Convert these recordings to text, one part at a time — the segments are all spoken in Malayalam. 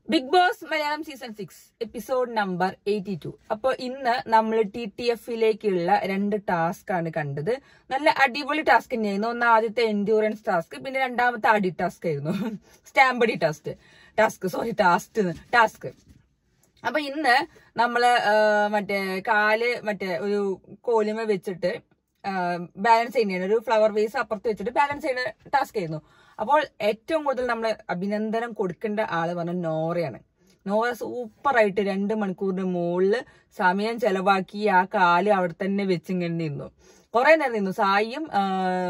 big boss Malayalam season six episode number eighty two അപ്പോൾ ഇന്ന് നമ്മൾ ടി ടി എഫിലേക്കുള്ള രണ്ട് ടാസ്ക് ആണ് കണ്ടത് നല്ല അടിപൊളി ടാസ്ക് തന്നെയായിരുന്നു ഒന്ന് ആദ്യത്തെ എൻഡ്യൂറൻസ് ടാസ്ക് പിന്നെ രണ്ടാമത്തെ അടി ടാസ്ക് ആയിരുന്നു സ്റ്റാമ്പടി task task sorry task task അപ്പൊ ഇന്ന് നമ്മള് ആ, മറ്റേ കാല് മറ്റേ ഒരു കോലിമ വെച്ചിട്ട് ബാലൻസ് ചെയ്യുന്നതാണ് ഒരു ഫ്ലവർ വേസ് അപ്പുറത്ത് വെച്ചിട്ട് ബാലൻസ് ചെയ്യുന്ന ടാസ്ക് ആയിരുന്നു അപ്പോൾ ഏറ്റവും കൂടുതൽ നമ്മൾ അഭിനന്ദനം കൊടുക്കേണ്ട ആള് പറഞ്ഞ നോറയാണ് നോറ സൂപ്പറായിട്ട് രണ്ട് മണിക്കൂറിന് മുകളില് സമയം ചെലവാക്കി ആ കാല് അവിടെ തന്നെ വെച്ചിങ്ങനെ നിന്നു കുറെ നേരം നിന്നു സായിയും ആ,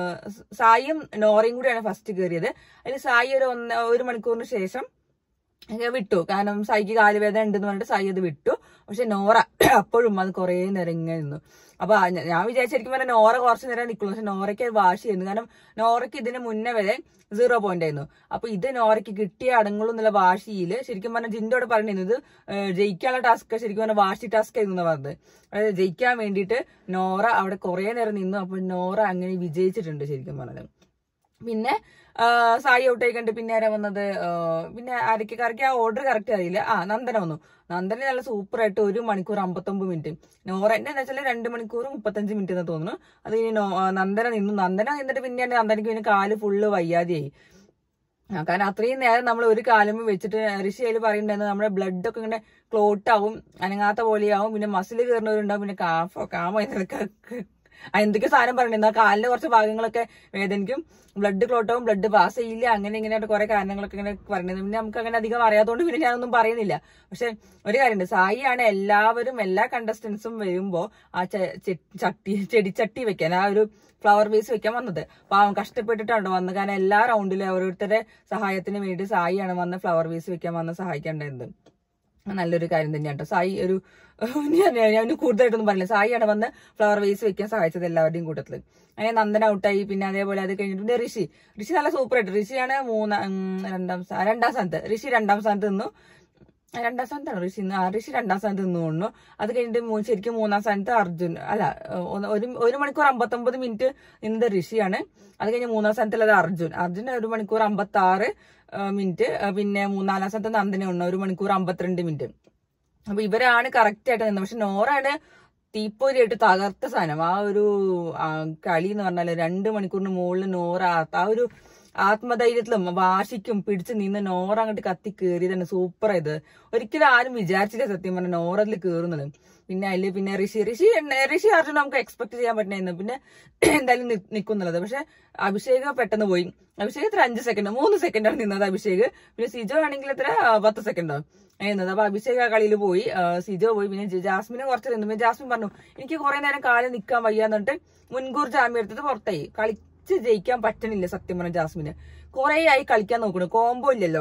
സായിയും നോറയും കൂടിയാണ് ഫസ്റ്റ് കയറിയത് അതിൽ സായി ഒരു ഒന്ന് ഒരു മണിക്കൂറിന് ശേഷം ഇങ്ങനെ വിട്ടു കാരണം സായിക്ക് കാലുവേദന ഉണ്ടെന്ന് പറഞ്ഞിട്ട് സായി അത് വിട്ടു പക്ഷെ നോറ അപ്പോഴും അത് കുറേ നേരം ഇങ്ങനെ നിന്നു അപ്പൊ ആ ഞ- ഞാൻ വിചാരിച്ചിരിക്കും പറഞ്ഞാൽ നോറ കുറച്ച് നേരം നിൽക്കുള്ളൂ പക്ഷെ നോറയ്ക്ക് അത് വാശിയായിരുന്നു കാരണം നോറയ്ക്ക് ഇതിന് മുന്നേ വരെ സീറോ പോയിന്റ് ആയിരുന്നു അപ്പൊ ഇത് നോറയ്ക്ക് കിട്ടിയ അടങ്ങളും എന്നുള്ള വാശിയില് ശരിക്കും പറഞ്ഞാൽ ജിൻഡോട് പറഞ്ഞിരുന്നത് ഏഹ്, ജയിക്കാനുള്ള ടാസ്ക് ശരിക്കും പറഞ്ഞാൽ വാശി ടാസ്ക് ആയിരുന്നു എന്നാ പറഞ്ഞത് അതായത് ജയിക്കാൻ വേണ്ടിയിട്ട് നോറ അവിടെ കുറേ നേരം നിന്നു അപ്പൊ നോറ അങ്ങനെ വിജയിച്ചിട്ടുണ്ട് ശരിക്കും പറഞ്ഞത് പിന്നെ ആ, സായി ഔട്ട് ആയിക്കണ്ട് പിന്നെ ആരാ വന്നത് ആ, പിന്നെ ആരൊക്കെക്കാർക്ക് ആ ഓർഡർ കറക്റ്റ് അറിയില്ല ആ നന്ദന വന്നു നന്ദന നല്ല സൂപ്പർ ആയിട്ട് ഒരു മണിക്കൂർ അമ്പത്തൊമ്പത് മിനിറ്റ് നോറന്റെ എന്താ വെച്ചാൽ രണ്ട് മണിക്കൂർ മുപ്പത്തഞ്ച് മിനിറ്റ് എന്ന് തോന്നുന്നു അത് ഇനി നോ- ആ, നന്ദന നിന്നു നന്ദന നിന്നിട്ട് പിന്നെയാണ് നന്ദനയ്ക്ക് പിന്നെ കാല് ഫുള്ള് വയ്യാതെയായി ആ, കാരണം അത്രയും നേരം നമ്മൾ ഒരു കാലം വെച്ചിട്ട് ഋഷി അതിൽ പറയുന്നുണ്ടായിരുന്നു നമ്മുടെ ബ്ലഡ് ഒക്കെ ഇങ്ങനെ ക്ലോട്ട് ആവും അനങ്ങാത്ത പോലെയാവും പിന്നെ മസിൽ കയറുന്നവരുണ്ടാവും പിന്നെ കാഫോ കാമോ എന്നൊക്കെ എന്തൊക്കെ സാധനം പറയുന്നത് ആ കാലിന്റെ കുറച്ച് ഭാഗങ്ങളൊക്കെ വേദനിക്കും ബ്ലഡ് ക്ലോട്ട് ആവും ബ്ലഡ് പാസ് ചെയ്യില്ല അങ്ങനെ ഇങ്ങനെ കുറെ കാരണങ്ങളൊക്കെ ഇങ്ങനെ പറയുന്നത് പിന്നെ നമുക്ക് അങ്ങനെ അധികം അറിയാത്തതുകൊണ്ട് പിന്നെ ഞാനൊന്നും പറയുന്നില്ല പക്ഷെ ഒരു കാര്യമുണ്ട് സായിയാണ് എല്ലാവരും എല്ലാ കണ്ടസ്റ്റൻസും വരുമ്പോ ആ ചെ- ചെ- ചട്ടി ചെടിച്ചട്ടി വെക്കാൻ ആ ഒരു ഫ്ലവർ വേസ് വെക്കാൻ വന്നത് പാവം കഷ്ടപ്പെട്ടിട്ടാണ് വന്നത് കാരണം എല്ലാ റൗണ്ടിലും ഓരോരുത്തരുടെ സഹായത്തിന് വേണ്ടി സായിയാണ് വന്ന് ഫ്ലവർ വേസ് വെക്കാൻ വന്ന് സഹായിക്കേണ്ടത് നല്ലൊരു കാര്യം തന്നെയാണ് കേട്ടോ സായി ഒരു ഞാൻ ഞാൻ കൂടുതലായിട്ടൊന്നും പറഞ്ഞില്ല സായിയാണ് വന്ന് ഫ്ലവർ വേസ് വെക്കാൻ സഹായിച്ചത് എല്ലാവരുടെയും കൂട്ടത്തിൽ അങ്ങനെ നന്ദന ഔട്ടായി പിന്നെ അതേപോലെ അത് കഴിഞ്ഞിട്ട് പിന്നെ ഋഷി ഋഷി നല്ല സൂപ്പർ ആയിട്ട് ഋഷിയാണ് മൂന്നാം ഉം, രണ്ടാം സ്ഥാ- രണ്ടാം സ്ഥാനത്ത് ഋഷി രണ്ടാം സ്ഥാനത്ത് നിന്നു രണ്ടാം സ്ഥാനത്താണ് ഋഷി ആ, ഋഷി രണ്ടാം സ്ഥാനത്ത് നിന്ന് തോന്നുന്നു അത് കഴിഞ്ഞിട്ട് മൂ- ശരിക്കും മൂന്നാം സ്ഥാനത്ത് അർജുൻ അല്ല ഒന്ന് ഒരു ഒരു മണിക്കൂർ അമ്പത്തൊമ്പത് മിനിറ്റ് നിന്നത് ഋഷിയാണ് അത് കഴിഞ്ഞ് മൂന്നാം സ്ഥാനത്തുള്ളത് അർജുൻ അർജുൻ ഒരു മണിക്കൂർ അമ്പത്തി ആറ് മിനിറ്റ് ആ, പിന്നെ മൂന്നാലാം സ്ഥാനത്ത് നന്ദന ഉണ്ട് ഒരു മണിക്കൂർ അമ്പത്തിരണ്ട് മിനിറ്റ് അപ്പൊ ഇവരാണ് കറക്റ്റ് ആയിട്ട് നിന്നത് പക്ഷെ നോറാണ് തീപ്പൊരിയായിട്ട് തകർത്ത സാധനം ആ ഒരു ആ, കളി എന്ന് പറഞ്ഞാല് രണ്ട് മണിക്കൂറിന് മുകളിൽ നോറ ആ- ആ ഒരു ആത്മധൈര്യത്തിലും വാശിക്കും പിടിച്ച് നിന്ന് നോറ അങ്ങോട്ട് കത്തി കയറി തന്നെ സൂപ്പർ ആയത് ഒരിക്കലും ആരും വിചാരിച്ചില്ല സത്യം പറഞ്ഞ നോറതിൽ കയറുന്നത് പിന്നെ അതില് പിന്നെ ഋഷി ഋഷി ഋഷി അർജുൻ നമുക്ക് എക്സ്പെക്ട് ചെയ്യാൻ പറ്റുന്നായിരുന്നു പിന്നെ എന്തായാലും നി- നിക്കുന്നുള്ളത് പക്ഷെ അഭിഷേക് പെട്ടെന്ന് പോയി അഭിഷേക് എത്ര അഞ്ച് സെക്കൻഡ് മൂന്ന് സെക്കൻഡാണ് നിന്നത് അഭിഷേക് പിന്നെ സിജോ ആണെങ്കിൽ എത്ര ആ, പത്ത് സെക്കൻഡോ എന്നത് അപ്പൊ അഭിഷേക് ആ കളിയിൽ പോയി ആ, സിജോ പോയി പിന്നെ ജ- ജാസ്മിന് കുറച്ച് നിന്നു പിന്നെ ജാസ്മിൻ പറഞ്ഞു എനിക്ക് കുറെ നേരം കാലം നിൽക്കാൻ വയ്യാന്ന് പറഞ്ഞിട്ട് മുൻകൂർ ജാമ്യം എടുത്തിട്ട് പുറത്തായി കളിച്ച് ജയിക്കാൻ പറ്റണില്ല സത്യം പറഞ്ഞ ജാസ്മിന് കുറെ ആയി കളിക്കാൻ നോക്കണു കോംബോ ഇല്ലല്ലോ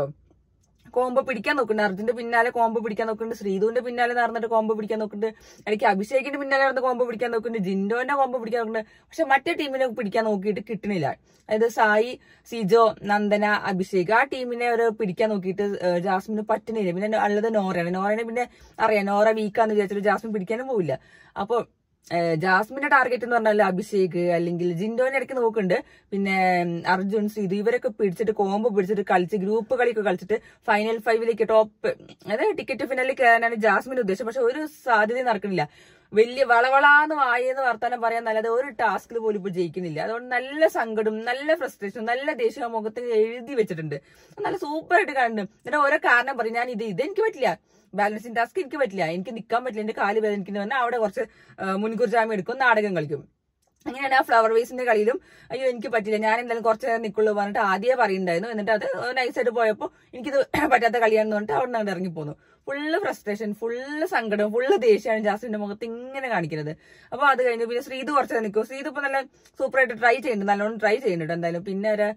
കോംബോ പിടിക്കാൻ നോക്കുന്നുണ്ട് അർജുന്റെ പിന്നാലെ കോംബോ പിടിക്കാൻ നോക്കുന്നുണ്ട് ശ്രീധുവിന്റെ പിന്നാലെ നടന്നിട്ട് കോംബോ പിടിക്കാൻ നോക്കുന്നുണ്ട് ഇടയ്ക്ക് അഭിഷേകിന്റെ പിന്നാലെ നടന്ന് കോംബോ പിടിക്കാൻ നോക്കുന്നുണ്ട് ജിൻഡോന്റെ കോംബോ പിടിക്കാൻ നോക്കുന്നുണ്ട് പക്ഷെ മറ്റേ ടീമിനെ പിടിക്കാൻ നോക്കിയിട്ട് കിട്ടണില്ല അതായത് സായി സിജോ നന്ദന അഭിഷേക് ആ ടീമിനെ ഒരു പിടിക്കാൻ നോക്കിയിട്ട് ഏഹ്, ജാസ്മിന് പറ്റുന്നില്ല പിന്നെ ഉള്ളത് നോറയാണ് നോറനെ പിന്നെ അറിയാം നോറ വീക്കാന്ന് വിചാരിച്ചിട്ട് ജാസ്മിൻ പിടിക്കാനും പോവില്ല അപ്പൊ ഏഹ്, ജാസ്മിന്റെ ടാർഗറ്റ് എന്ന് പറഞ്ഞാൽ അഭിഷേക് അല്ലെങ്കിൽ ജിൻഡോനെ ഇടയ്ക്ക് നോക്കുന്നുണ്ട് പിന്നെ ഉം, അർജുൻ ശ്രീതു ഇവരൊക്കെ പിടിച്ചിട്ട് കോംബോ പിടിച്ചിട്ട് കളിച്ച് ഗ്രൂപ്പ് കളിയൊക്കെ കളിച്ചിട്ട് ഫൈനൽ ഫൈവിലേക്ക് ടോപ്പ് അതായത് ടിക്കറ്റ് ഫിനാലിൽ കയറാനാണ് ജാസ്മിന്റെ ഉദ്ദേശം പക്ഷെ ഒരു സാധ്യതയും നടക്കുന്നില്ല വലിയ വളവളാന്ന് വായെന്ന് വർത്താനം പറയാൻ നല്ലത് ഒരു ടാസ്കിൽ പോലും ഇപ്പോൾ ജയിക്കുന്നില്ല അതുകൊണ്ട് നല്ല സങ്കടം നല്ല ഫ്രസ്ട്രേഷൻ നല്ല ദേഷ്യം മുഖത്ത് എഴുതി വെച്ചിട്ടുണ്ട് നല്ല സൂപ്പർ ആയിട്ട് കാണുന്നുണ്ട് എന്നിട്ട് ഓരോ കാരണം പറയും ഞാൻ ഇത് ഇത് എനിക്ക് പറ്റില്ല ബാലൻസിങ് ടാസ്ക് എനിക്ക് പറ്റില്ല എനിക്ക് നിൽക്കാൻ പറ്റില്ല എന്റെ കാല് വേദനിക്കുന്നു പറഞ്ഞാൽ അവിടെ കുറച്ച് ആ, മുൻകൂർ ജാമ്യം എടുക്കും നാടകം കളിക്കും അങ്ങനെയാണ് ആ ഫ്ലവർ വേസിന്റെ കളിയിലും അയ്യോ എനിക്ക് പറ്റില്ല ഞാൻ എന്തായാലും കുറച്ച് നേരം നിൽക്കുള്ളൂ പറഞ്ഞിട്ട് ആദ്യമേ പറയുന്നുണ്ടായിരുന്നു എന്നിട്ട് അത് നൈസായിട്ട് പോയപ്പോൾ എനിക്കിത് പറ്റാത്ത കളിയാണെന്ന് പറഞ്ഞിട്ട് അവിടെ നിന്ന് ഇറങ്ങി പോന്നു ഫുള്ള് ഫ്രസ്ട്രേഷൻ ഫുള്ള് സങ്കടം ഫുള്ള് ദേഷ്യമാണ് ജാസ്മിന്റെ മുഖത്ത് ഇങ്ങനെ കാണിക്കുന്നത് അപ്പൊ അത് കഴിഞ്ഞു പിന്നെ ശ്രീതു കുറച്ച് നേരം നിൽക്കും ശ്രീതു ഇപ്പൊ നല്ല സൂപ്പറായിട്ട് ട്രൈ ചെയ്യുന്നുണ്ട് നല്ലോണം ട്രൈ ചെയ്യുന്നുണ്ട് എന്തായാലും പിന്നെ ഒരു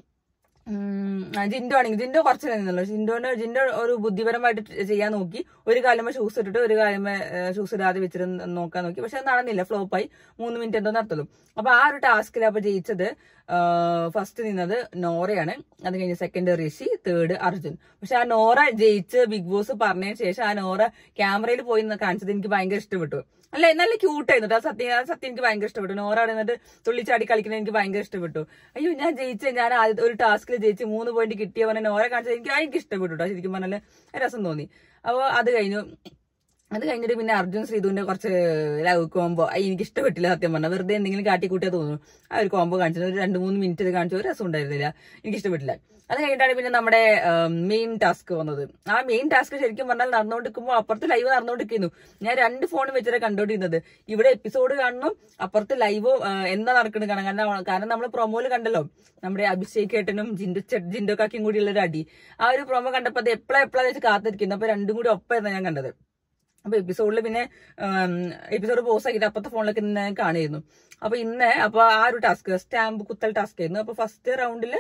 ഉം, ആ, ജിൻഡോ ആണെങ്കിൽ ജിൻഡോ കുറച്ച് നിന്നുള്ളൂ ജിൻഡോന് ജിൻഡോ ഒരു ബുദ്ധിപരമായിട്ട് ചെയ്യാൻ നോക്കി ഒരു കാലമേ ഷൂസ് ഇട്ടിട്ട് ഒരു കാലമേ ഷൂസ് ഇടാതെ വെച്ചിട്ട് നോക്കാൻ നോക്കി പക്ഷെ അത് നടന്നില്ല ഫ്ലോപ്പായി മൂന്ന് മിനിറ്റ് എന്തോ നടത്തുള്ളൂ അപ്പൊ ആ ഒരു ടാസ്കിൽ അപ്പൊ ജയിച്ചത് ഫസ്റ്റ് നിന്നത് നോറയാണ് അത് കഴിഞ്ഞ് സെക്കൻഡ് ഋഷി തേർഡ് അർജുൻ പക്ഷെ ആ നോറ ജയിച്ച് ബിഗ് ബോസ് പറഞ്ഞതിന് ശേഷം ആ നോറ ക്യാമറയിൽ പോയി നിന്ന് കാണിച്ചത് എനിക്ക് ഭയങ്കര ഇഷ്ടപ്പെട്ടു അല്ലെ നല്ല ക്യൂട്ടായിരുന്നു ആ സത്യം ആ സത്യം എനിക്ക് ഭയങ്കര ഇഷ്ടപ്പെട്ടു നോറ അവിടെ നിന്നിട്ട് തുള്ളിച്ചാടി കളിക്കുന്നത് എനിക്ക് ഭയങ്കര ഇഷ്ടപ്പെട്ടു അയ്യോ ഞാൻ ജയിച്ച ഞാൻ ആദ്യത്തെ ഒരു ടാസ്കിൽ ജയിച്ച് മൂന്ന് പോയിന്റ് കിട്ടിയ പറഞ്ഞ നോറ കാണിച്ചത് എനിക്ക് ആ എനിക്ക് ഇഷ്ടപ്പെട്ടു കേട്ടോ ശരിക്കും പറഞ്ഞാല് രസം തോന്നി അപ്പോൾ അത് കഴിഞ്ഞു അത് കഴിഞ്ഞിട്ട് പിന്നെ അർജുൻ ശ്രീധുവിന്റെ കുറച്ച് ലവ് കോംബോ എനിക്ക് ഇഷ്ടപ്പെട്ടില്ല സത്യം പറഞ്ഞാൽ വെറുതെ എന്തെങ്കിലും കാട്ടിക്കൂട്ടിയാ തോന്നുന്നു ആ ഒരു കോംബോ കാണിച്ചത് ഒരു രണ്ട് മൂന്ന് മിനിറ്റ് ഇത് കാണിച്ചു ഒരു രസം ഉണ്ടായിരുന്നില്ല എനിക്ക് ഇഷ്ടപ്പെട്ടില്ല അത് കഴിഞ്ഞിട്ടാണ് പിന്നെ നമ്മുടെ മെയിൻ ടാസ്ക് വന്നത് ആ മെയിൻ ടാസ്ക് ശരിക്കും പറഞ്ഞാൽ നടന്നുകൊണ്ടിരിക്കുമ്പോൾ അപ്പുറത്ത് ലൈവ് നടന്നുകൊണ്ടിരിക്കുന്നു ഞാൻ രണ്ട് ഫോൺ വെച്ചിട്ട് കണ്ടോണ്ടിരുന്നത് ഇവിടെ എപ്പിസോഡ് കാണുന്നു അപ്പുറത്ത് ലൈവ് എന്താ നടക്കുന്നത് കാണാൻ കാരണം കാരണം നമ്മൾ പ്രൊമോയിൽ കണ്ടല്ലോ നമ്മുടെ അഭിഷേക് ഏട്ടനും ജിൻഡോ ചെ- ജിൻഡോ കാക്കിയും കൂടിയുള്ള ഒരു അടി ആ ഒരു പ്രൊമോ കണ്ടപ്പോൾ അത് എപ്പോഴാ എപ്പോഴാ വെച്ച് കാത്തിരിക്കുന്നു അപ്പൊ രണ്ടും കൂടി ഒപ്പമായിരുന്നു ഞാൻ കണ്ടത് അപ്പൊ എപ്പിസോഡിൽ പിന്നെ എപ്പിസോഡ് പോസ് ആക്കിയിട്ട് അപ്പത്തെ ഫോണിലൊക്കെ ഇന്ന് ഞാൻ കാണിയിരുന്നു അപ്പൊ ഇന്ന് അപ്പൊ ആ ഒരു ടാസ്ക് സ്റ്റാമ്പ് കുത്തൽ ടാസ്ക് ആയിരുന്നു അപ്പൊ ഫസ്റ്റ് റൗണ്ടില്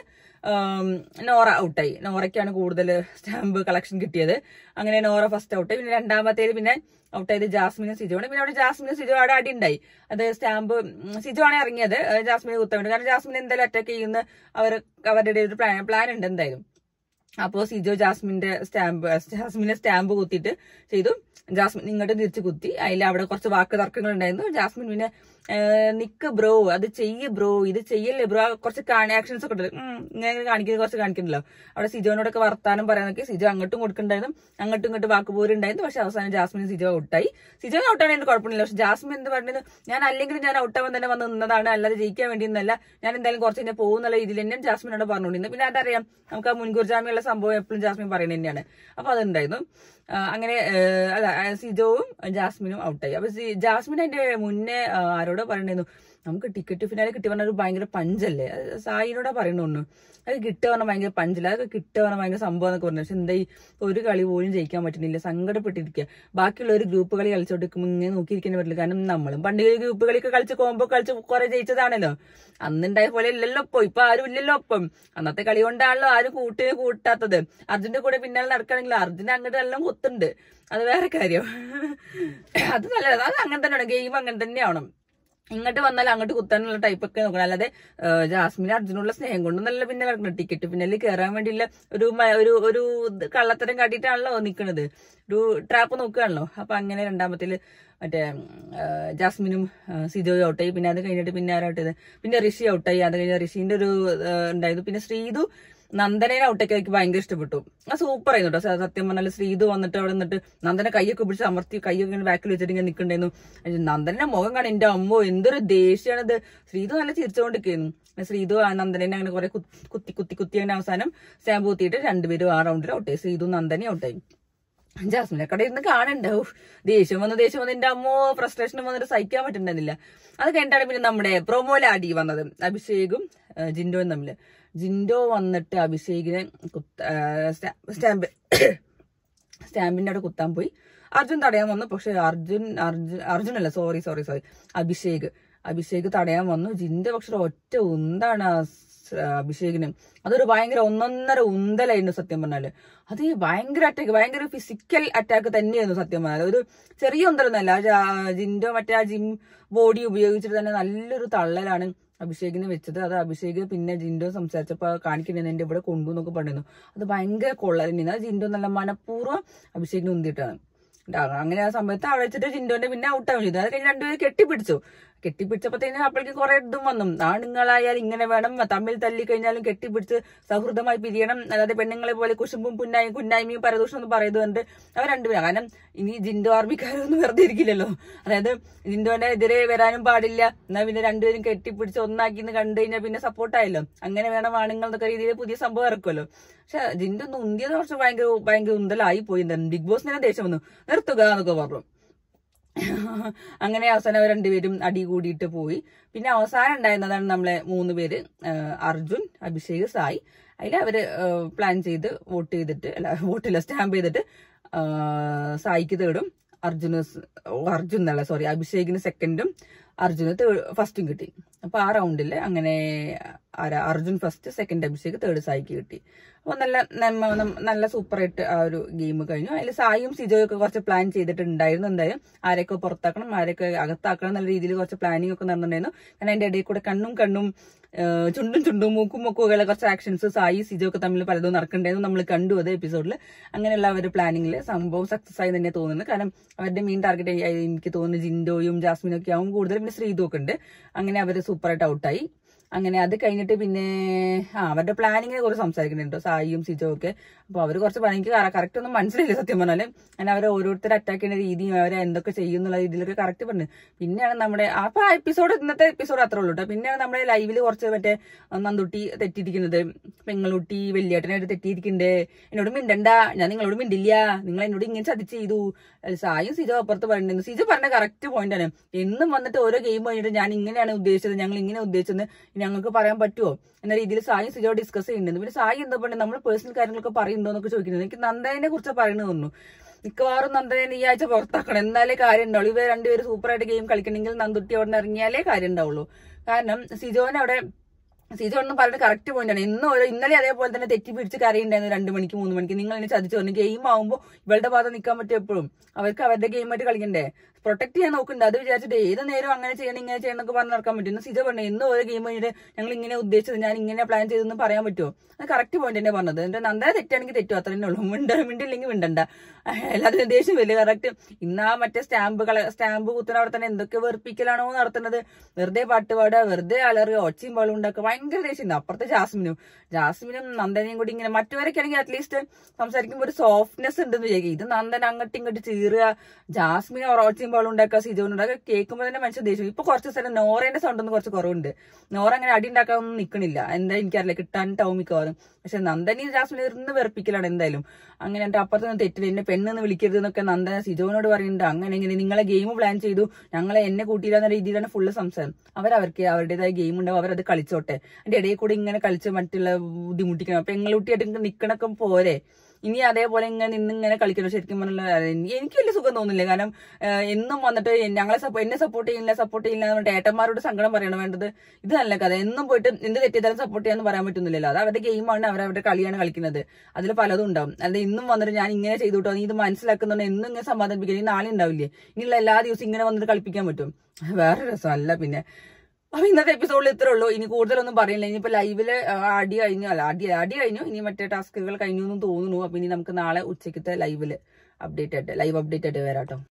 നോറ ഔട്ടായി നോറയ്ക്കാണ് കൂടുതൽ സ്റ്റാമ്പ് കളക്ഷൻ കിട്ടിയത് അങ്ങനെ നോറ ഫസ്റ്റ് ഔട്ടായി പിന്നെ രണ്ടാമത്തേത് പിന്നെ ഔട്ടായത് ജാസ്മിനും സിജുവാണ് പിന്നെ അവിടെ ജാസ്മിനും സിജു അവിടെ അടി ഉണ്ടായി അത് സ്റ്റാമ്പ് സിജു ആണ് ഇറങ്ങിയത് ഏഹ് ജാസ്മിനെ കുത്താൻ വേണ്ടി കാരണം ജാസ്മിൻ എന്തായാലും അറ്റാക്ക് ചെയ്യുന്ന അവർ അവരുടെ ഇടയിൽ ഒരു പ്ലാൻ പ്ലാൻ ഉണ്ട് എന്തായാലും അപ്പോ സിജോ ജാസ്മിന്റെ സ്റ്റാമ്പ് ജാസ്മിനെ സ്റ്റാമ്പ് കുത്തിയിട്ട് ചെയ്തു ജാസ്മിൻ ഇങ്ങോട്ട് തിരിച്ച് കുത്തി അതിൽ അവിടെ കുറച്ച് വാക്ക് തർക്കങ്ങൾ ഉണ്ടായിരുന്നു ജാസ്മിൻ പിന്നെ ഏഹ്, നിക്ക് ബ്രോ അത് ചെയ്യ് ബ്രോ ഇത് ചെയ്യല്ലേ ബ്രോ കുറച്ച് ആക്ഷൻസ് ഒക്കെ ഉണ്ട് ഉം, ഇങ്ങനെ കാണിക്കുന്നത് കുറച്ച് കാണിക്കണല്ലോ അവിടെ സിജോനോടൊക്കെ വർത്താനം പറയാനൊക്കെ സിജോ അങ്ങോട്ടും കൊടുക്കണ്ടായിരുന്നു അങ്ങോട്ടും ഇങ്ങോട്ടും വാക്ക് പോരുണ്ടായിരുന്നു പക്ഷെ അവസാനം ജാസ്മിൻ സിജോ ഔട്ടായി സിജോ ഔട്ടാണ് എനിക്ക് കുഴപ്പമില്ല പക്ഷെ ജാസ്മിൻ എന്ത് പറഞ്ഞത് ഞാൻ അല്ലെങ്കിൽ ഞാൻ ഔട്ടാവാൻ തന്നെ വന്ന് നിന്നതാണ് അല്ലാതെ ജയിക്കാൻ വേണ്ടിയൊന്നല്ല ഞാൻ എന്തായാലും കുറച്ച് കഴിഞ്ഞാൽ പോകുന്നുള്ള രീതിയിൽ തന്നെ ജാസ്മിനോട് പറഞ്ഞുകൊണ്ടിരുന്നത് പിന്നെ അതറിയാം നമുക്ക് ആ മുൻകൂർ ജാമ്യമുള്ള സംഭവം എപ്പോഴും ജാസ്മിൻ പറയുന്നത് തന്നെയാണ് അപ്പൊ അതുണ്ടായിരുന്നു ആ, അങ്ങനെ ഏഹ്, അല്ല ആ, സിജോവും ജാസ്മിനും ഔട്ടായി അപ്പൊ സി- ജാസ്മിൻ അതിന്റെ മുന്നേ ആ, ആരോടോ പറയണ്ടായിരുന്നു നമുക്ക് ടിക്കറ്റ് ഫിനാലെ കിട്ടി പറഞ്ഞ ഒരു ഭയങ്കര പഞ്ചല്ലേ അത് സായിനോടാ പറയണു അത് കിട്ടുക പറഞ്ഞാൽ ഭയങ്കര പഞ്ചില്ല അതൊക്കെ കിട്ടുക പറഞ്ഞാൽ ഭയങ്കര സംഭവം എന്നൊക്കെ പറഞ്ഞു പക്ഷെ എന്താ ഈ ഒരു കളി പോലും ജയിക്കാൻ പറ്റുന്നില്ല സങ്കടപ്പെട്ടിരിക്കുക ബാക്കിയുള്ള ഒരു ഗ്രൂപ്പ് കളി കളിച്ചോണ്ടിരിക്കുമ്പോൾ ഇങ്ങനെ നോക്കിയിരിക്കാൻ പറ്റില്ല കാരണം നമ്മളും പണ്ട് ഗ്രൂപ്പ് കളിയൊക്കെ കളിച്ച് കോമ്പോ കളിച്ച് കുറെ ജയിച്ചതാണല്ലോ അന്നുണ്ടായ പോലെ ഇല്ലല്ലോ ഇപ്പൊ ഇപ്പൊ ആരും ഇല്ലല്ലോ ഒപ്പം അന്നത്തെ കളി കൊണ്ടാണല്ലോ ആരും കൂട്ടി കൂട്ടാത്തത് അർജുന്റെ കൂടെ പിന്നാലെ നടക്കുകയാണെങ്കിൽ അർജുന അങ്ങോട്ട് എല്ലാം കുത്തുണ്ട് അത് വേറെ കാര്യം അത് നല്ലതാണ് അത് അങ്ങനെ തന്നെയാണ് ഗെയിം അങ്ങനെ തന്നെയാവണം ഇങ്ങോട്ട് വന്നാൽ അങ്ങോട്ട് കുത്താനുള്ള ടൈപ്പ് ഒക്കെ നോക്കണം അല്ലാതെ ഏഹ്, ജാസ്മിന് അർജുനുള്ള സ്നേഹം കൊണ്ട് നല്ല പിന്നെ നടക്കണം ടിക്കറ്റ് പിന്നെ കയറാൻ വേണ്ടിയില്ല ഒരു മ- ഒരു ഒരു ഇത് കള്ളത്തരം കാട്ടിയിട്ടാണല്ലോ നിൽക്കുന്നത് ഒരു ട്രാപ്പ് നോക്കുകയാണല്ലോ അപ്പൊ അങ്ങനെ രണ്ടാമത്തില് മറ്റേ ഏഹ്, ജാസ്മിനും ഏഹ്, സിജോയും ഔട്ടായി പിന്നെ അത് കഴിഞ്ഞിട്ട് പിന്നെ ആരായിട്ടത് പിന്നെ ഋഷി ഔട്ടായി അത് കഴിഞ്ഞ ഋഷിന്റെ ഒരു ഏഹ്, ഉണ്ടായിരുന്നു പിന്നെ ശ്രീതു നന്ദനെ ഔട്ടൊക്കെ എനിക്ക് ഭയങ്കര ഇഷ്ടപ്പെട്ടു ആ സൂപ്പർ ആയിരുന്നു കേട്ടോ സ- സത്യം പറഞ്ഞാൽ ശ്രീതു വന്നിട്ട് അവിടെ നിന്നിട്ട് നന്ദനെ കൈയൊക്കെ പിടിച്ച് അമർത്തി കൈയൊക്കെ ഇങ്ങനെ ബാക്കിൽ വെച്ചിട്ട് ഇങ്ങനെ നിൽക്കണ്ടായിരുന്നു നന്ദന്റെ മുഖം കാണാൻ എന്റെ അമ്മോ എന്തൊരു ദേഷ്യമാണിത് ശ്രീതു നല്ല ചിരിച്ചുകൊണ്ടിരിക്കുന്നു ശ്രീതു ആ നന്ദനെ അങ്ങനെ കുറെ കുത്തി കുത്തി കുത്തി അങ്ങനെ അവസാനം സ്റ്റാമ്പ് കുത്തിയിട്ട് രണ്ടുപേരും ആ റൗണ്ടിൽ ഔട്ടായി ശ്രീതു നന്ദനെ ഔട്ടായി ജാസ്മിനെ കട ഇരുന്ന് കാണണ്ടോ ദേഷ്യം വന്ന് ദേഷ്യം വന്ന് എന്റെ അമ്മോ ഫ്രസ്ട്രേഷൻ വന്നിട്ട് സഹിക്കാൻ പറ്റുന്നില്ല അത് കഴിഞ്ഞിട്ടാണ് പിന്നെ നമ്മുടെ പ്രൊമോയിലെ അടി വന്നത് അഭിഷേകും ആ, ജിൻഡോയും തമ്മില് ജിൻഡോ വന്നിട്ട് അഭിഷേകിനെ കുത്ത ആ, സ്റ്റാ- സ്റ്റാമ്പ് സ്റ്റാമ്പിന്റെ അവിടെ കുത്താൻ പോയി അർജുൻ തടയാൻ വന്നു പക്ഷെ അർജുൻ അർജുൻ അർജുൻ അല്ല sorry sorry sorry Abhishek Abhishek തടയാൻ വന്നു ജിന്റെ പക്ഷെ ഒറ്റ ഉന്താണ് ആ സ് അഭിഷേകിന് അതൊരു ഭയങ്കര ഒന്നൊന്നര ഉന്തലായിരുന്നു സത്യം പറഞ്ഞാല് അത് ഭയങ്കര അറ്റാക്ക് ഭയങ്കര ഫിസിക്കൽ അറ്റാക്ക് തന്നെയായിരുന്നു സത്യം പറഞ്ഞാൽ ഒരു ചെറിയ ഉന്തലൊന്നല്ല ആ ജാ- ജിൻഡോ മറ്റേ ആ ജിം ബോഡി ഉപയോഗിച്ചിട്ട് തന്നെ നല്ലൊരു തള്ളലാണ് അഭിഷേകിനെ വെച്ചത് അത് അഭിഷേക് പിന്നെ ജിൻഡോ സംസാരിച്ചപ്പോ കാണിക്കുന്നത് എന്റെ ഇവിടെ കൊണ്ടു എന്നൊക്കെ പറഞ്ഞിരുന്നു അത് ഭയങ്കര കൊള്ളലിന് അത് ജിൻഡോ നല്ല മനഃപൂർവ്വം അഭിഷേകിനെ ഉന്തിയിട്ടാണ് ണ്ടാ, അങ്ങനെ ആ സമയത്ത് അവിടെ വെച്ചിട്ട് ജിൻഡോന്റെ പിന്നെ ഔട്ടാവും ചെയ്തു അത് കഴിഞ്ഞ് രണ്ടുപേരും കെട്ടിപ്പിടിച്ചു കെട്ടിപ്പിടിച്ചപ്പോഴത്തേനും അപ്പോഴേക്ക് കുറെ ഇതും വന്നു ആണുങ്ങളായാൽ ഇങ്ങനെ വേണം തമ്മിൽ തല്ലി കഴിഞ്ഞാലും കെട്ടിപ്പിടിച്ച് സൗഹൃദമായി പിരിയണം അല്ലാതെ പെണ്ണുങ്ങളെ പോലെ കുശുമ്പും പുന്നായും കുന്നായ്മയും പരദൂഷണം എന്ന് പറയുന്നുണ്ട് അവർ രണ്ടുപേരും കാരണം ഇനി ജിൻഡോ ആർമിക്കാരൊന്നും വെറുതെ ഇരിക്കില്ലല്ലോ അതായത് ജിൻഡോന്റെ എതിരെ വരാനും പാടില്ല എന്നാൽ പിന്നെ രണ്ടുപേരും കെട്ടിപ്പിടിച്ച് ഒന്നാക്കി എന്ന് കണ്ടു കഴിഞ്ഞാൽ പിന്നെ സപ്പോർട്ടായല്ലോ അങ്ങനെ വേണം ആണുങ്ങൾ എന്നൊക്കെ രീതിയിൽ പുതിയ സംഭവം ഇറക്കുമല്ലോ പക്ഷെ ജിൻഡോ ഒന്ന് ഉന്തിയത് കുറച്ച് ഭയങ്കര ഭയങ്കര ഉന്തലായി പോയി എന്തായാലും ബിഗ് ബോസിനെ ദേഷ്യം വന്നു നിർത്തുക എന്നൊക്കെ പറഞ്ഞു അങ്ങനെ അവസാനം അവർ രണ്ടുപേരും അടി കൂടിയിട്ട് പോയി പിന്നെ അവസാനം ഉണ്ടായിരുന്നതാണ് നമ്മളെ മൂന്ന് പേര് ആ, അർജുൻ അഭിഷേക് സായി അതിൽ അവര് പ്ലാൻ ചെയ്ത് വോട്ട് ചെയ്തിട്ട് അല്ല വോട്ടില്ല സ്റ്റാമ്പ് ചെയ്തിട്ട് ആ, സായിക്ക് തേടും അർജുന് സ്- ഓ, അർജുൻ എന്നല്ല സോറി അഭിഷേകിന് സെക്കൻഡും അർജുന് ഫസ്റ്റും കിട്ടി അപ്പൊ ആ റൗണ്ടിൽ അങ്ങനെ ആരാ Arjun first second Abhishek third സായിക്ക് കിട്ടി അപ്പൊ നല്ല നമ്മ- നം- നല്ല സൂപ്പർ ആയിട്ട് ആ ഒരു ഗെയിം കഴിഞ്ഞു അതിൽ സായും സിജോയും ഒക്കെ കുറച്ച് പ്ലാൻ ചെയ്തിട്ടുണ്ടായിരുന്നു എന്തായാലും ആരെയൊക്കെ പുറത്താക്കണം ആരെയൊക്കെ അകത്താക്കണം എന്നുള്ള രീതിയിൽ കുറച്ച് പ്ലാനിങ് ഒക്കെ നടന്നിട്ടുണ്ടായിരുന്നു കാരണം അതിന്റെ ഇടയിൽ കൂടെ കണ്ണും കണ്ണും ഏഹ് ചുണ്ടും ചുണ്ടും മൂക്കും മൂക്കുകളെ കുറച്ച് ആക്ഷൻസ് സായി സിജോ ഒക്കെ തമ്മിൽ പലതും നടക്കണ്ടായിരുന്നു നമ്മൾ കണ്ടു അത് എപ്പിസോഡിൽ അങ്ങനെയുള്ള അവരുടെ പ്ലാനിങ്ങിൽ സംഭവം സക്സസ് ആയി തന്നെ തോന്നുന്നു കാരണം അവരുടെ മെയിൻ ടാർഗറ്റ് എനിക്ക് തോന്നുന്നു ജിൻഡോയും ജാസ്മിനും ഒക്കെ ആവും കൂടുതൽ പിന്നെ ശ്രീതു ഒക്കെ ഉണ്ട് അങ്ങനെ അവർ സൂപ്പറായിട്ട് ഔട്ടായി അങ്ങനെ അത് കഴിഞ്ഞിട്ട് പിന്നെ ആ അവരുടെ പ്ലാനിങ്ങിനെ കുറിച്ച് സംസാരിക്കുന്നുണ്ട് സായിയും സിജോ ഒക്കെ അപ്പൊ അവർ കുറച്ച് പറഞ്ഞ എനിക്ക് കറക്റ്റ് ഒന്നും മനസ്സിലായില്ല സത്യം പറഞ്ഞാല് അങ്ങനെ അവരെ ഓരോരുത്തർ അറ്റാക്ക് ചെയ്യുന്ന രീതിയും അവരെ എന്തൊക്കെ ചെയ്യും എന്നുള്ള രീതിയിലൊക്കെ കറക്റ്റ് പറഞ്ഞു പിന്നെയാണ് നമ്മുടെ അപ്പൊ ആ എപ്പിസോഡ് ഇന്നത്തെ എപ്പിസോഡ് അത്രേ ഉള്ളൂ കേട്ടോ പിന്നെയാണ് നമ്മുടെ ലൈവില് കുറച്ച് മറ്റേ നന്ദുട്ടി തെറ്റിയിരിക്കുന്നത് പെങ്ങളുട്ടി വെള്ളിയേട്ടനായിട്ട് തെറ്റിയിരിക്കുന്നുണ്ട് എന്നോട് മിണ്ടണ്ട ഞാൻ നിങ്ങളോട് മിണ്ടില്ല നിങ്ങൾ എന്നോട് ഇങ്ങനെ ചതിച്ച് ചെയ്തു സായും സിജോ അപ്പുറത്ത് പറയുന്നുണ്ട് സിജോ പറഞ്ഞ കറക്റ്റ് പോയിന്റ് ആണ് എന്നും വന്നിട്ട് ഓരോ ഗെയിം കഴിഞ്ഞിട്ട് ഞാൻ ഇങ്ങനെയാണ് ഉദ്ദേശിച്ചത് ഞങ്ങൾ ഇങ്ങനെ ഉദ്ദേശിച്ചത് ഞങ്ങൾക്ക് പറയാൻ പറ്റുമോ എന്ന രീതിയിൽ സായി സിജോ ഡിസ്കസ് ചെയ്യുന്നുണ്ട് പിന്നെ സായി എന്താ പറയുക നമ്മൾ പേഴ്സണൽ കാര്യങ്ങളൊക്കെ പറയുന്നുണ്ടോ എന്നൊക്കെ ചോദിക്കുന്നത് എനിക്ക് നന്ദനെ കുറിച്ച് പറയുന്നത് തോന്നുന്നു മിക്കവാറും നന്ദനെ ഈ ആഴ്ച പുറത്താക്കണം എന്നാലേ കാര്യം ഉണ്ടാവുള്ളൂ ഇവർ രണ്ടുപേരും സൂപ്പറായിട്ട് ഗെയിം കളിക്കണമെങ്കിൽ നന്ദുട്ടി അവിടെ നിന്ന് ഇറങ്ങിയാലേ കാര്യം ഉണ്ടാവുള്ളൂ കാരണം സിജോനെ അവിടെ സീസൺ ഒന്നും പറഞ്ഞിട്ട് കറക്റ്റ് പോയിന്റ് ആണ് ഇന്ന് ഓരോ ഇന്നലെ അതേപോലെ തന്നെ തെറ്റി പിടിച്ച് കരയുണ്ടായിരുന്നു രണ്ട് മണിക്ക് മൂന്ന് മണിക്ക് നിങ്ങൾ എന്നെ ചതിച്ചു പറഞ്ഞു ഗെയിം ആവുമ്പോൾ ഇവളുടെ ഭാഗത്ത് നിൽക്കാൻ പറ്റും എപ്പോഴും അവർക്ക് അവരുടെ ഗെയിമായിട്ട് കളിക്കണ്ടേ പ്രൊട്ടക്ട് ചെയ്യാൻ നോക്കുന്നുണ്ട് അത് വിചാരിച്ചിട്ട് ഏത് നേരം അങ്ങനെ ചെയ്യണം ഇങ്ങനെ ചെയ്യണം എന്നൊക്കെ പറഞ്ഞ് നടക്കാൻ പറ്റും ഇന്ന് സിജ പറഞ്ഞു ഇന്ന് ഓരോ ഗെയിം കഴിഞ്ഞിട്ട് ഞങ്ങൾ ഇങ്ങനെ ഉദ്ദേശിച്ചത് ഞാൻ ഇങ്ങനെ പ്ലാൻ ചെയ്തെന്ന് പറയാൻ പറ്റുമോ അത് കറക്റ്റ് പോയിന്റ് തന്നെ പറഞ്ഞത് എന്റെ നന്ദന തെറ്റാണെങ്കിൽ തെറ്റും അത്ര തന്നെ ഉള്ളൂ മിണ്ട മിണ്ടില്ലെങ്കിൽ മിണ്ടണ്ട എല്ലാത്തിനും ദേഷ്യം വലിയ കറക്റ്റ് ഇന്ന് ആ മറ്റേ സ്റ്റാമ്പ് കള സ്റ്റാമ്പ് കുത്തുന്ന അവിടെ തന്നെ എന്തൊക്കെ വെറുപ്പിക്കലാണോ നടത്തുന്നത് വെറുതെ പാട്ട് പാടുക വെറുതെ അലറുക ഒച്ചയും പാളും ഉണ്ടാക്കുക ഭയങ്കര ദേഷ്യം അപ്പുറത്തെ ജാസ്മിനും ജാസ്മിനും നന്ദനയും കൂടി ഇങ്ങനെ മറ്റവരൊക്കെ ആണെങ്കിൽ അറ്റ്ലീസ്റ്റ് സംസാരിക്കുമ്പോൾ ഒരു സോഫ്റ്റ്നെസ് ഉണ്ടെന്ന് വിചാരിക്കും ഇത് നന്ദൻ അങ്ങോട്ടും ഇങ്ങോട്ട് ചീറുക ജാസ്മിന് ഒച്ചയും പാളും ഉണ്ടാക്കുക സിജോനുണ്ടാക്കുക കേൾക്കുമ്പോൾ തന്നെ മനുഷ്യൻ ദേഷ്യം ഇപ്പൊ കുറച്ച് സ്ഥലം നോറേന്റെ സൗണ്ട് ഒന്നും കുറച്ച് കുറവുണ്ട് നോറ അങ്ങനെ അടി ഉണ്ടാക്കാനൊന്നും നിൽക്കണില്ല എന്താ എനിക്കറിയില്ല കിട്ടാനിട്ടാവും മിക്കവാറും പക്ഷെ നന്ദനി ജാസ്മിനെ ഇരുന്ന് വെറുപ്പിക്കലാണ് എന്തായാലും അങ്ങനെ എന്റെ അപ്പുറത്ത് നിന്ന് തെറ്റില്ല എന്നെ പെണ്ണെന്ന് വിളിക്കരുത് എന്നൊക്കെ നന്ദന സിജോനോട് പറയുന്നുണ്ട് അങ്ങനെ ഇങ്ങനെ നിങ്ങളെ ഗെയിം പ്ലാൻ ചെയ്തു ഞങ്ങളെ എന്നെ കൂട്ടിയില്ല രീതിയിലാണ് ഫുള്ള് സംസാരം അവരവർക്ക് അവരുടേതായ ഗെയിം ഉണ്ടാവും അവരത് കളിച്ചോട്ടെ അതിന്റെ ഇടയിൽ കൂടി ഇങ്ങനെ കളിച്ച് മറ്റുള്ള ബുദ്ധിമുട്ടിക്കണം പെങ്ങളുട്ടിയായിട്ട് നിക്കണൊക്കെ പോരെ ഇനി അതേപോലെ ഇങ്ങനെ നിന്ന് ഇങ്ങനെ കളിക്കണം ശരിക്കും പറഞ്ഞാൽ എനിക്ക് വലിയ സുഖം തോന്നില്ല കാരണം ഏഹ്, എന്നും വന്നിട്ട് ഞങ്ങളെ സപ്പോ എന്നെ സപ്പോർട്ട് ചെയ്യില്ല സപ്പോർട്ട് ചെയ്യില്ല എന്ന് പറഞ്ഞിട്ട് ഏട്ടന്മാരോട് സങ്കടം പറയണം വേണ്ടത് ഇത് നല്ല കഥ എന്നും പോയിട്ട് എന്ത് തെറ്റിയതാലും സപ്പോർട്ട് ചെയ്യാന്ന് പറയാൻ പറ്റുന്നില്ലല്ലോ അത് അവരുടെ ഗെയിമാണ് അവരവരുടെ കളിയാണ് കളിക്കുന്നത് അതിൽ പലതും ഉണ്ടാവും അല്ലാതെ ഇന്നും വന്നിട്ട് ഞാൻ ഇങ്ങനെ ചെയ്തു കേട്ടോ നീ ഇത് മനസ്സിലാക്കുന്നുണ്ട് എന്നും ഇങ്ങനെ സമാധാനിപ്പിക്കാൻ ഈ നാളെ ഉണ്ടാവില്ലേ ഇനിയുള്ള എല്ലാ ദിവസവും ഇങ്ങനെ വന്നിട്ട് കളിപ്പിക്കാൻ പറ്റും വേറെ രസമല്ല പിന്നെ അപ്പൊ ഇന്നത്തെ എപ്പിസോഡിൽ ഇത്രേ ഉള്ളൂ ഇനി കൂടുതലൊന്നും പറയില്ല ഇനിയിപ്പോ ലൈവില് അടി കഴിഞ്ഞു അല്ല അടി അടി കഴിഞ്ഞു ഇനി മറ്റേ ടാസ്കുകൾ കഴിഞ്ഞു എന്ന് തോന്നുന്നു അപ്പൊ ഇനി നമുക്ക് നാളെ ഉച്ചക്കത്തെ ലൈവില് അപ്ഡേറ്റ് ആയിട്ട് ലൈവ് അപ്ഡേറ്റ് ആയിട്ട് വരാട്ടോ